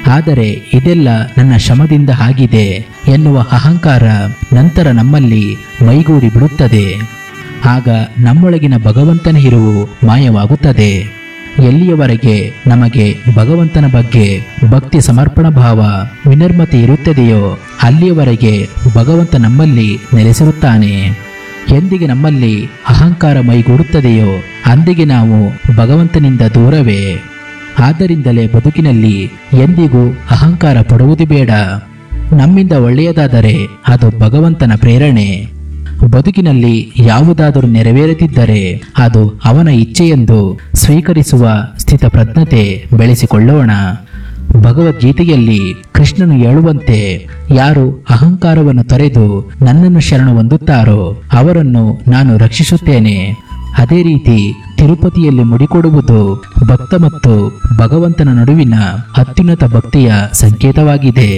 ಆದರೆ ಇದೆಲ್ಲ ನನ್ನ ಶ್ರಮದಿಂದ ಆಗಿದೆ ಎನ್ನುವ ಅಹಂಕಾರ ನಂತರ ನಮ್ಮಲ್ಲಿ ಮೈಗೂಡಿ ಬಿಡುತ್ತದೆ ಆಗ ನಮ್ಮೊಳಗಿನ ಭಗವಂತನ ಇರುವು ಮಾಯವಾಗುತ್ತದೆ ಎಲ್ಲಿಯವರೆಗೆ ನಮಗೆ ಭಗವಂತನ ಬಗ್ಗೆ ಭಕ್ತಿ ಸಮರ್ಪಣಾ ಭಾವ ವಿನರ್ಮತೆ ಇರುತ್ತದೆಯೋ ಅಲ್ಲಿಯವರೆಗೆ ಭಗವಂತ ನಮ್ಮಲ್ಲಿ ನೆಲೆಸಿರುತ್ತಾನೆ ಎಂದಿಗೆ ನಮ್ಮಲ್ಲಿ ಅಹಂಕಾರ ಮೈಗೂಡುತ್ತದೆಯೋ ಅಂದಿಗೆ ನಾವು ಭಗವಂತನಿಂದ ದೂರವೇ ಆದ್ದರಿಂದಲೇ ಬದುಕಿನಲ್ಲಿ ಎಂದಿಗೂ ಅಹಂಕಾರ ಪಡುವುದು ಬೇಡ ನಮ್ಮಿಂದ ಒಳ್ಳೆಯದಾದರೆ ಅದು ಭಗವಂತನ ಪ್ರೇರಣೆ ಬದುಕಿನಲ್ಲಿ ಯಾವುದಾದರೂ ನೆರವೇರುತ್ತಿದ್ದರೆ ಅದು ಅವನ ಇಚ್ಛೆಯೆಂದು ಸ್ವೀಕರಿಸುವ ಸ್ಥಿತಪ್ರಜ್ಞತೆ ಬೆಳೆಸಿಕೊಳ್ಳೋಣ ಭಗವದ್ಗೀತೆಯಲ್ಲಿ ಕೃಷ್ಣನು ಹೇಳುವಂತೆ ಯಾರು ಅಹಂಕಾರವನ್ನು ತೊರೆದು ನನ್ನನ್ನು ಶರಣು ಹೊಂದುತ್ತಾರೋ ಅವರನ್ನು ನಾನು ರಕ್ಷಿಸುತ್ತೇನೆ ಅದೇ ರೀತಿ ತಿರುಪತಿಯಲ್ಲಿ ಮುಡಿಕೊಡುವುದು ಭಕ್ತ ಮತ್ತು ಭಗವಂತನ ನಡುವಿನ ಅತ್ಯುನ್ನತ ಭಕ್ತಿಯ ಸಂಕೇತವಾಗಿದೆ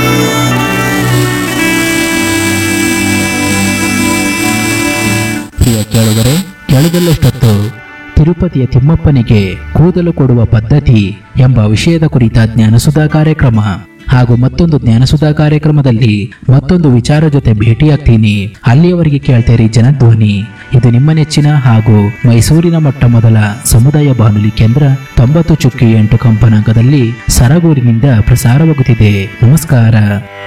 ಪ್ರಿಯ ಕೇಳುಗರೆ ಕೇಳುಗಲ್ಲಷ್ಟೊತ್ತು ತಿರುಪತಿಯ ತಿಮ್ಮಪ್ಪನಿಗೆ ಕೂದಲು ಕೊಡುವ ಪದ್ಧತಿ ಎಂಬ ವಿಷಯದ ಕುರಿತ ಜ್ಞಾನಸುಧಾ ಕಾರ್ಯಕ್ರಮ ಹಾಗೂ ಮತ್ತೊಂದು ಜ್ಞಾನಸುಧಾ ಕಾರ್ಯಕ್ರಮದಲ್ಲಿ ಮತ್ತೊಂದು ವಿಚಾರ ಜೊತೆ ಭೇಟಿಯಾಗ್ತೀನಿ ಅಲ್ಲಿಯವರೆಗೆ ಕೇಳ್ತೇರಿ ಜನಧ್ವನಿ ಇದು ನಿಮ್ಮ ನೆಚ್ಚಿನ ಹಾಗೂ ಮೈಸೂರಿನ ಮೊಟ್ಟ ಮೊದಲ ಸಮುದಾಯ ಬಾನುಲಿ ಕೇಂದ್ರ ತೊಂಬತ್ತು ಚುಕ್ಕಿ ಎಂಟು ಕಂಪನಾಂಕದಲ್ಲಿ ಸರಗೂರಿನಿಂದ ಪ್ರಸಾರವಾಗುತ್ತಿದೆ ನಮಸ್ಕಾರ